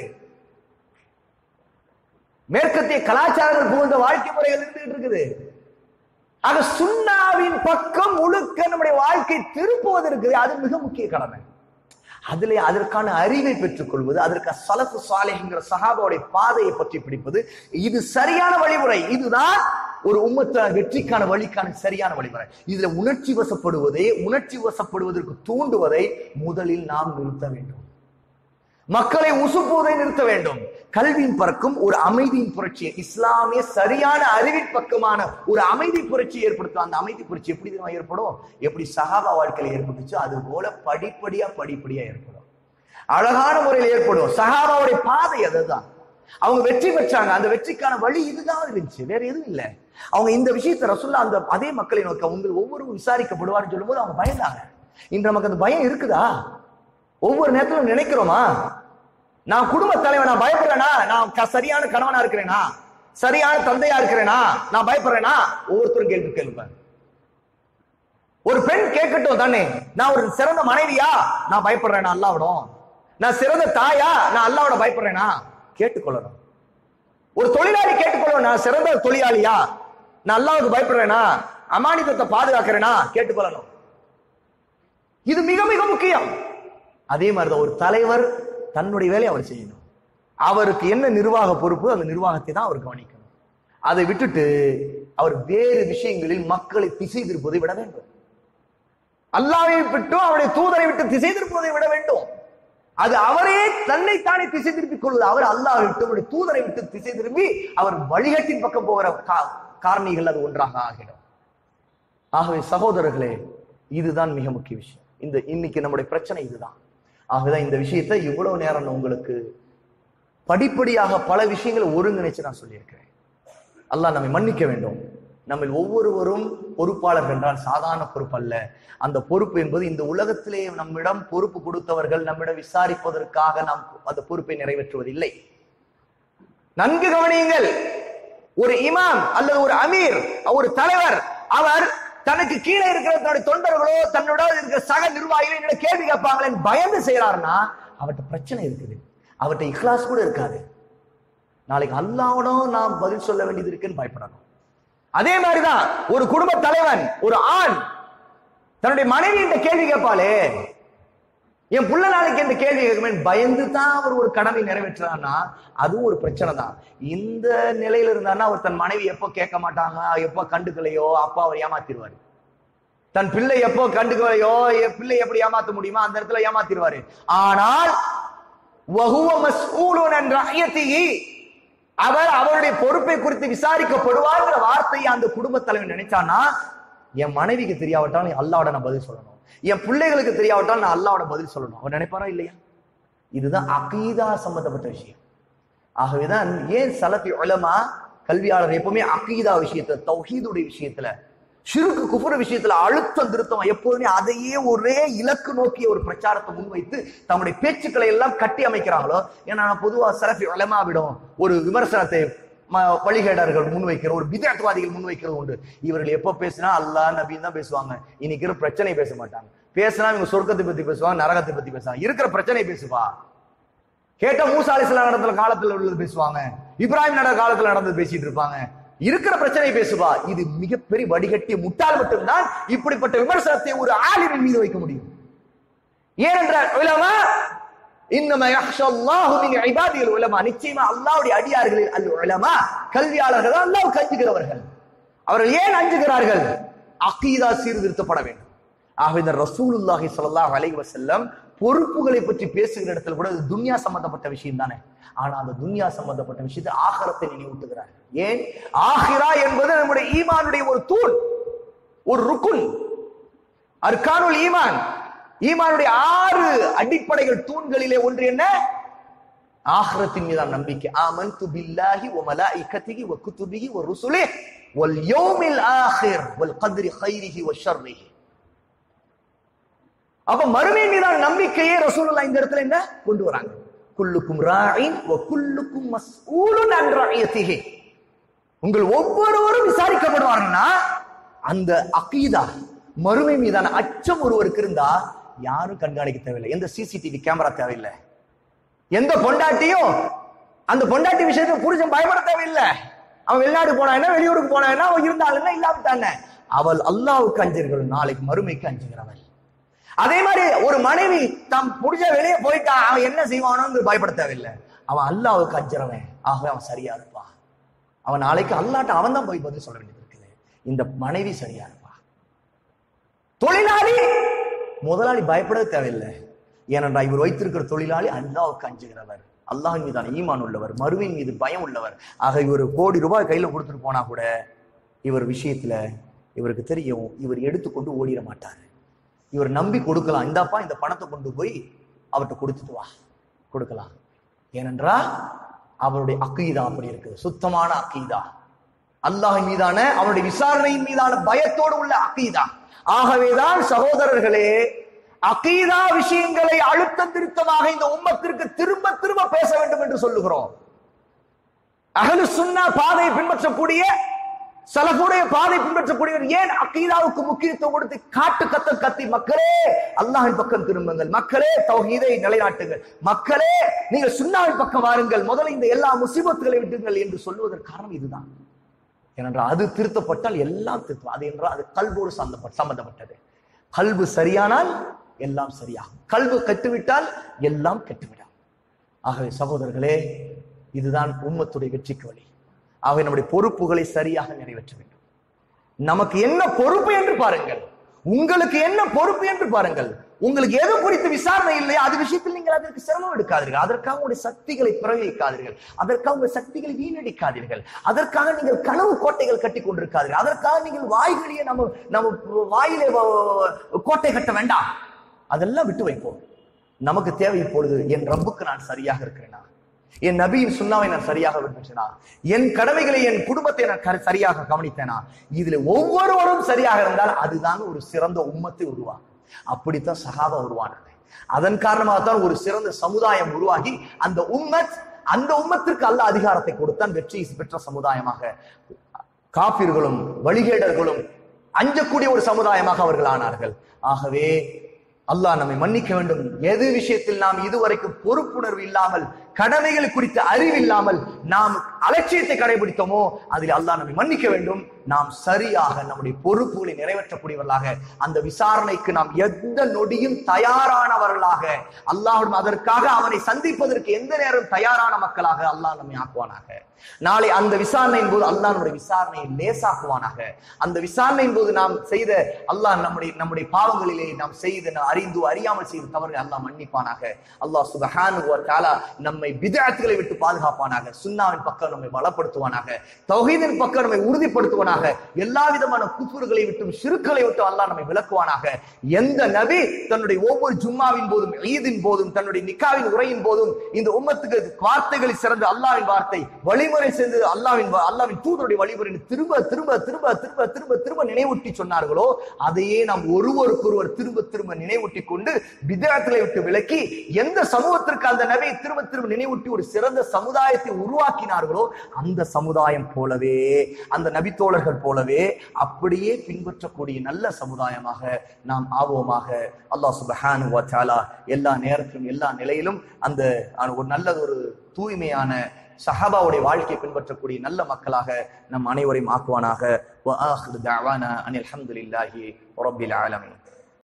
மேற்கத்திய கலாச்சாரங்கள் புகுந்த வாழ்க்கை முறைகள் இருந்துகிட்டு இருக்குது ஆக சுண்ணாவின் பக்கம் முழுக்க நம்முடைய வாழ்க்கை திருப்புவது இருக்குது அது மிக முக்கிய கடமை அதிலே அதற்கான அறிவை பெற்றுக் கொள்வது அதற்கு சலப்பு சாலைங்கிற சகாபாவுடைய பாதையை பற்றி பிடிப்பது இது சரியான வழிமுறை இதுதான் ஒரு உம்மத்த வெற்றிக்கான வழிக்கான சரியான வழிமுறை இதுல உணர்ச்சி வசப்படுவதை உணர்ச்சி வசப்படுவதற்கு தூண்டுவதை முதலில் நாம் நிறுத்த வேண்டும் மக்களை உசுப்புவதை நிறுத்த வேண்டும் கல்வியின் பறக்கும் ஒரு அமைதியின் புரட்சி இஸ்லாமிய சரியான அறிவின் பக்கமான ஒரு அமைதி புரட்சி ஏற்படுத்தும் அந்த அமைதி புரட்சி எப்படி தெரியுமா ஏற்படும் எப்படி சகாபா வாழ்க்கையில ஏற்பட்டுச்சோ அது போல படிப்படியா படிப்படியா ஏற்படும் அழகான முறையில் ஏற்படும் சகாபாவுடைய பாதை அதுதான் அவங்க வெற்றி பெற்றாங்க அந்த வெற்றிக்கான வழி இதுதான் இருந்துச்சு வேற எதுவும் இல்லை அவங்க இந்த விஷயத்தை ரசுல்லா அந்த அதே மக்களை நோக்க அவங்க ஒவ்வொரு விசாரிக்கப்படுவார்னு சொல்லும்போது அவங்க பயந்தாங்க இன்று நமக்கு அந்த பயம் இருக்குதா ஒவ்வொரு நேரத்திலும் நினைக்கிறோமா நான் குடும்ப தலைவன் நான் பயப்படுறேனா நான் க- சரியான கணவனா இருக்கிறேனா சரியான தந்தையா இருக்கிறேனா நான் பயப்படுறேனா ஒவ்வொருத்தரும் கேள்வி கேள்வி ஒரு பெண் கேட்கட்டும் தானே நான் ஒரு சிறந்த மனைவியா நான் பயப்படுறேனா அல்லாவிடம் நான் சிறந்த தாயா நான் அல்லாவோட பயப்படுறேனா கேட்டுக்கொள்ளணும் ஒரு தொழிலாளி கேட்டுக்கொள்ளணும் நான் சிறந்த தொழிலாளியா நான் அல்லாவுக்கு பயப்படுறேனா அமானிதத்தை பாதுகாக்கிறேனா கேட்டுக்கொள்ளணும் இது மிக மிக முக்கியம் அதே மாதிரிதான் ஒரு தலைவர் தன்னுடைய வேலையை அவர் செய்யணும் அவருக்கு என்ன நிர்வாக பொறுப்பு அந்த நிர்வாகத்தை தான் அவர் கவனிக்கணும் அதை விட்டுட்டு அவர் வேறு விஷயங்களில் மக்களை திசை திருப்பதை விட வேண்டும் அல்லாவை விட்டும் அவருடைய தூதரை விட்டு திசை திருப்புவதை விட வேண்டும் அது அவரே தன்னைத்தானே திசை திருப்பிக் கொள்வது அவர் அல்லாஹ் விட்டு அவருடைய தூதரை விட்டு திசை திரும்பி அவர் வழிகட்டின் பக்கம் போகிற கா- காரணிகள் அது ஒன்றாக ஆகிடும் ஆகவே சகோதரர்களே இதுதான் மிக முக்கிய விஷயம் இந்த இன்னைக்கு நம்முடைய பிரச்சனை இதுதான் ஆகவே இந்த விஷயத்தை இவ்வளவு நேரம் நான் உங்களுக்கு படிப்படியாக பல விஷயங்களை ஒருங்கிணைச்சு நான் சொல்லியிருக்கிறேன் அல்லாஹ் நம்மை மன்னிக்க வேண்டும் நம்ம ஒவ்வொருவரும் பொறுப்பாளர்கள் என்றால் சாதாரண பொறுப்பு அல்ல அந்த பொறுப்பு என்பது இந்த உலகத்திலே நம்மிடம் பொறுப்பு கொடுத்தவர்கள் நம்மிடம் விசாரிப்பதற்காக நாம் அந்த பொறுப்பை நிறைவேற்றுவதில்லை நன்கு கவனியுங்கள் ஒரு இமாம் அல்லது ஒரு அமீர் ஒரு தலைவர் அவர் தனக்கு கீழே இருக்கிற தன்னுடைய தொண்டர்களோ தன்னோட இருக்கிற சக நிர்வாகிகளோ என்னோட கேள்வி கேட்பாங்களேன்னு பயந்து செய்யறாருன்னா அவர்கிட்ட பிரச்சனை இருக்குது அவர்கிட்ட இஹ்லாஸ் கூட இருக்காது நாளைக்கு அல்லாவோடும் நாம் பதில் சொல்ல வேண்டியது இருக்குன்னு பயப்படணும் அதே மாதிரிதான் ஒரு குடும்ப தலைவன் ஒரு ஆண் தன்னுடைய மனைவி இந்த கேள்வி கேட்பாளே என் புள்ள நாளைக்கு இந்த கேள்வி கேட்குமே பயந்து தான் அவர் ஒரு கடமை நிறைவேற்றுறான்னா அதுவும் ஒரு பிரச்சனை தான் இந்த நிலையில இருந்தாருன்னா அவர் தன் மனைவி எப்போ கேட்க மாட்டாங்க எப்போ கண்டுக்கலையோ அப்போ அவர் ஏமாத்திடுவாரு தன் பிள்ளை எப்போ கண்டுக்கலையோ என் பிள்ளை எப்படி ஏமாத்த முடியுமோ அந்த இடத்துல ஏமாத்திடுவாரு ஆனால் வஹுவ மஸ்ஊலுன் என்ற ஐயத்திகி அவர் அவருடைய பொறுப்பை குறித்து விசாரிக்கப்படுவார்ங்கிற வார்த்தையை அந்த குடும்ப தலைவன் நினைச்சானா என் மனைவிக்கு தெரியாவிட்டாலும் அல்லாவோட நான் பதில் சொல்லணும் என் பிள்ளைகளுக்கு தெரியாவிட்டாலும் நான் அல்லாவோட பதில் சொல்லணும் அவர் நினைப்பாரா இல்லையா இதுதான் அகீதா சம்பந்தப்பட்ட விஷயம் ஆகவேதான் ஏன் சலபி உலமா கல்வியாளர் எப்பவுமே அகீதா விஷயத்துல தௌஹீதுடைய விஷயத்துல சிறுக்கு குஃபுர விஷயத்துல அழுத்தம் திருத்தம் எப்போதுமே அதையே ஒரே இலக்கு நோக்கிய ஒரு பிரச்சாரத்தை முன்வைத்து தம்முடைய பேச்சுக்களை எல்லாம் கட்டி அமைக்கிறாங்களோ ஏன்னா நான் பொதுவா சலஃபி உலமாவிடம் ஒரு விமர்சனத்தை ம- வழிகேடர்கள் முன்வைக்கிற ஒரு பிதத்துவாதிகள் முன்வைக்கிறது உண்டு இவர்கள் எப்ப பேசினா அல்லாஹ் நபின்னு தான் பேசுவாங்க இன்னைக்கு இருக்கிற பிரச்சனையை பேச மாட்டாங்க பேசினா இவங்க சொர்க்கத்தை பத்தி பேசுவாங்க நரகத்தை பத்தி பேசுவாங்க இருக்கிற பிரச்சனையை பேசுவா கேட்ட மூசா அலிஸ்லாம் நடந்த காலத்துல உள்ளது பேசுவாங்க இப்ராஹிம் நட காலத்துல நடந்தது பேசிட்டு இருப்பாங்க இருக்கிற பிரச்சனை பேசுவா இது மிகப்பெரிய வடிகட்டிய முட்டாள் மட்டும்தான் இப்படிப்பட்ட விமர்சனத்தை ஒரு ஆலிமின் மீது வைக்க முடியும் ஏனென்றால் உலமா இன்னம யஹ்ஷல்லாஹு மின் இபாதில் உலமா நிச்சயமா அல்லாஹ்வுடைய அடியார்களில் அல் உலமா கல்வியாளர்கள் அல்லாஹ் கஞ்சுகிறவர்கள் அவர்கள் ஏன் அஞ்சுகிறார்கள் அகீதா சீர்திருத்தப்பட வேண்டும் ஆக இந்த ரசூலுல்லாஹி ஸல்லல்லாஹு அலைஹி வஸல்லம் பொறுப்புகளை பற்றி பேசுகிற இடத்துல கூட இது துன்யா சம்பந்தப்பட்ட விஷயம் தானே ஆனா அந்த துன்யா சம்பந்தப்பட்ட விஷயத்தை ஆகரத்தை நினைவூட்டுகிறார்கள் ஏன் ஆகிரா என்பது நம்முடைய ஈமானுடைய ஒரு தூண் ஒரு ருக்குன் அர்கானுல் ஈமான் ஈமானுடைய ஆறு அடிப்படைகள் தூண்களிலே ஒன்று என்ன ஆஹ்ரத்தின் மீதான நம்பிக்கை ஆமன்து பில்லாஹி வ மலாயிகத்திஹி வ குதுபிஹி வ ருசுலிஹி வல் யௌமில் ஆஹிர் வல் கத்ரி கைரிஹி வ ஷர்ரிஹி அப்ப மறுமை மீதான நம்பிக்கையே ரசூலுல்லாஹ் இந்த இடத்துல என்ன கொண்டு வராங்க குல்லுக்கும் ராயின் வ குல்லுக்கும் மஸ்ஊலுன் அன் ரஅயத்திஹி உங்கள் ஒவ்வொருவரும் விசாரிக்கப்படுவார்கள்னா அந்த அகீதா மறுமை மீதான அச்சம் ஒருவருக்கு இருந்தா யாரும் கண்காணிக்க தேவையில்லை எந்த சிசிடிவி கேமரா தேவையில்லை எந்த பொண்டாட்டியும் அந்த பொண்டாட்டி விஷயத்துல புருஷன் பயப்பட தேவையில்லை அவன் வெளிநாடு போனா என்ன வெளியூருக்கு போனா என்ன அவன் இருந்தாள் என்ன இல்லாவிட்டான அவள் அல்லாவுக்கு அஞ்சுகிறாள் நாளைக்கு மறுமைக்கு அஞ்சுகிறவள் அதே மாதிரி ஒரு மனைவி தம் புருஷ வெளியே போயிட்டா அவன் என்ன செய்வானோன்னு பயப்பட தேவையில்லை அவன் அல்லாவுக்கு அஞ்சுறவன் ஆகவே அவன் சரியா இருப்பான் அவன் நாளைக்கு அல்லாட்ட அவன் தான் போய் பதில் சொல்ல வேண்டியது இருக்குது இந்த மனைவி சரியா இருப்பா தொழிலாளி முதலாளி பயப்பட தேவையில்லை ஏனென்றால் இவர் வைத்திருக்கிற தொழிலாளி அல்லாவுக்கு அஞ்சுகிறவர் அல்லாஹின் மீதான ஈமான் உள்ளவர் மறுவின் மீது பயம் உள்ளவர் ஆக இவர் கோடி ரூபாய் கையில கொடுத்துட்டு போனா கூட இவர் விஷயத்துல இவருக்கு தெரியும் இவர் எடுத்துக்கொண்டு ஓடிட மாட்டார் இவர் நம்பி கொடுக்கலாம் இந்தாப்பா இந்த பணத்தை கொண்டு போய் அவர்கிட்ட கொடுத்துட்டு வா கொடுக்கலாம் ஏனென்றால் அவருடைய அக்கீதா அப்படி இருக்குது சுத்தமான அக்கீதா அல்லாஹ் மீதான அவருடைய விசாரணையின் மீதான பயத்தோடு உள்ள அக்கீதா ஆகவேதான் சகோதரர்களே அகீதா விஷயங்களை அழுத்தம் திருத்தமாக இந்த உம்மத்திற்கு திரும்ப திரும்ப பேச வேண்டும் என்று சொல்லுகிறோம் அகலு சுன்னா பாதையை பின்பற்றக்கூடிய சலஃபுடைய பாதை பின்பற்றக்கூடியவர் ஏன் அகீதாவுக்கு முக்கியத்துவம் கொடுத்து காட்டு கத்த கத்தி மக்களே அல்லாஹின் பக்கம் திரும்புங்கள் மக்களே தௌஹீதை நிலைநாட்டுங்கள் மக்களே நீங்கள் சுன்னாவின் பக்கம் வாருங்கள் முதல்ல இந்த எல்லா முசீபத்துகளை விட்டுங்கள் என்று சொல்லுவதற்கு காரணம் இதுதான் ஏனென்றால் அது திருத்தப்பட்டால் எல்லாம் திருத்தம் அது என்றால் அது கல்வோடு சம்பந்தப்பட்ட சம்பந்தப்பட்டது கல்வு சரியானால் எல்லாம் சரியாகும் கல்வு கெட்டுவிட்டால் எல்லாம் கெட்டுவிடும் ஆகவே சகோதரர்களே இதுதான் உம்மத்துடைய வெற்றிக்கு வழி ஆகவே நம்முடைய பொறுப்புகளை சரியாக நிறைவேற்ற வேண்டும் நமக்கு என்ன பொறுப்பு என்று பாருங்கள் உங்களுக்கு என்ன பொறுப்பு என்று பாருங்கள் உங்களுக்கு எது குறித்து விசாரணை இல்லையா அது விஷயத்தில் நீங்கள் அதற்கு சிரமம் எடுக்காதீர்கள் அதற்காக உங்களுடைய சக்திகளை பிரயோகிக்காதீர்கள் அதற்காக உங்கள் சக்திகளை வீணடிக்காதீர்கள் அதற்காக நீங்கள் கனவு கோட்டைகள் கட்டி கொண்டிருக்காதீர்கள் அதற்காக நீங்கள் வாய்களையே நம்ம நம்ம வாயிலே வ- கோட்டை கட்ட வேண்டாம் அதெல்லாம் விட்டு வைப்போம் நமக்கு தேவை இப்பொழுது என் ரப்புக்கு நான் சரியாக இருக்கிறேனா என் நபியின் சுண்ணாவை நான் சரியாக விரும்பிச்சேனா என் கடமைகளை என் குடும்பத்தை நான் கர- சரியாக கவனித்தேனா இதுல ஒவ்வொருவரும் சரியாக இருந்தால் அதுதான் ஒரு சிறந்த உம்மத்தை உருவாகும் அப்படித்தான் சகாபா உருவானது அதன் காரணமாகத்தான் ஒரு சிறந்த சமுதாயம் உருவாகி அந்த உம்மத் அந்த உம்மத்திற்கு அல்ல அதிகாரத்தை கொடுத்தான் வெற்றி பெற்ற சமுதாயமாக காபிர்களும் வழிகேடர்களும் அஞ்சக்கூடிய ஒரு சமுதாயமாக அவர்கள் ஆனார்கள் ஆகவே அல்லாஹ் நம்மை மன்னிக்க வேண்டும் எது விஷயத்தில் நாம் இதுவரைக்கும் பொறுப்புணர்வு இல்லாமல் கடமைகள் குறித்த அறிவு இல்லாமல் நாம் அலட்சியத்தை கடைபிடித்தோமோ அதில் அல்லாஹ் நம்மை மன்னிக்க வேண்டும் நாம் சரியாக நம்முடைய பொறுப்புகளை நிறைவேற்றக்கூடியவர்களாக அந்த விசாரணைக்கு நாம் எந்த நொடியும் தயாரானவர்களாக அல்லாஹ் அதற்காக அவனை சந்திப்பதற்கு எந்த நேரம் தயாரான மக்களாக அல்லாஹ் நம்மை ஆக்குவானாக நாளை அந்த விசாரணையின் போது அல்லாஹ் நம்முடைய விசாரணையை லேசாக்குவானாக அந்த விசாரணையின் போது நாம் செய்த அல்லாஹ் நம்முடைய நம்முடைய பாவங்களிலே நாம் செய்த நாம் அறிந்து அறியாமல் செய்த தவறுகளை அல்லாஹ் மன்னிப்பானாக அல்லாஹ் சுபஹானஹு வ தஆலா நம்மை பிதஅத்துகளை விட்டு பாதுகாப்பானாக சுன்னாவின் பக்கம் நம்மை பலப்படுத்துவானாக தௌஹீதின் பக்கம் நம்மை உறுதிப்படுத்துவானாக எல்லா விதமான குஃபுர்களை விட்டும் ஷிருக்களை விட்டு அல்லாஹ் நம்மை விலக்குவானாக எந்த நபி தன்னுடைய ஒவ்வொரு ஜும்மாவின் போதும் ஈதின் போதும் தன்னுடைய நிக்காவின் உரையின் போதும் இந்த உம்மத்துக்கு வார்த்தைகளில் சிறந்த அல்லாஹ்வின் வார்த்தை வழிமுறை சேர்ந்து அல்லாஹ்வின் வ- அல்லாஹ்வின் தூதருடைய வழிமுறை திரும்ப திரும்ப திரும்ப திரும்ப திரும்ப திரும்ப நினைவூட்டி சொன்னார்களோ அதையே நாம் ஒருவருக்கொருவர் திரும்ப திரும்ப நினைவூட்டி கொண்டு விதயங்களை விட்டு விலக்கி எந்த சமூகத்திற்கு அந்த நபி திரும்ப திரும்ப நினைவூட்டி ஒரு சிறந்த சமுதாயத்தை உருவாக்கினார்களோ அந்த சமுதாயம் போலவே அந்த நபி தோழர்கள் போலவே அப்படியே பின்பற்றக்கூடிய நல்ல சமுதாயமாக நாம் ஆவோமாக அல்லாஹ் சுபஹானு வ தஆலா எல்லா நேரத்திலும் எல்லா நிலையிலும் அந்த அஹ், ஒரு நல்ல ஒரு தூய்மையான சஹாபாவுடைய வாழ்க்கையை பின்பற்றக்கூடிய நல்ல மக்களாக நம் அனைவரையும் ஆக்குவானாக வ ஆஹிரு தஅவானா அனில் ஹம்துலில்லாஹி ரப்பில் ஆலமீன்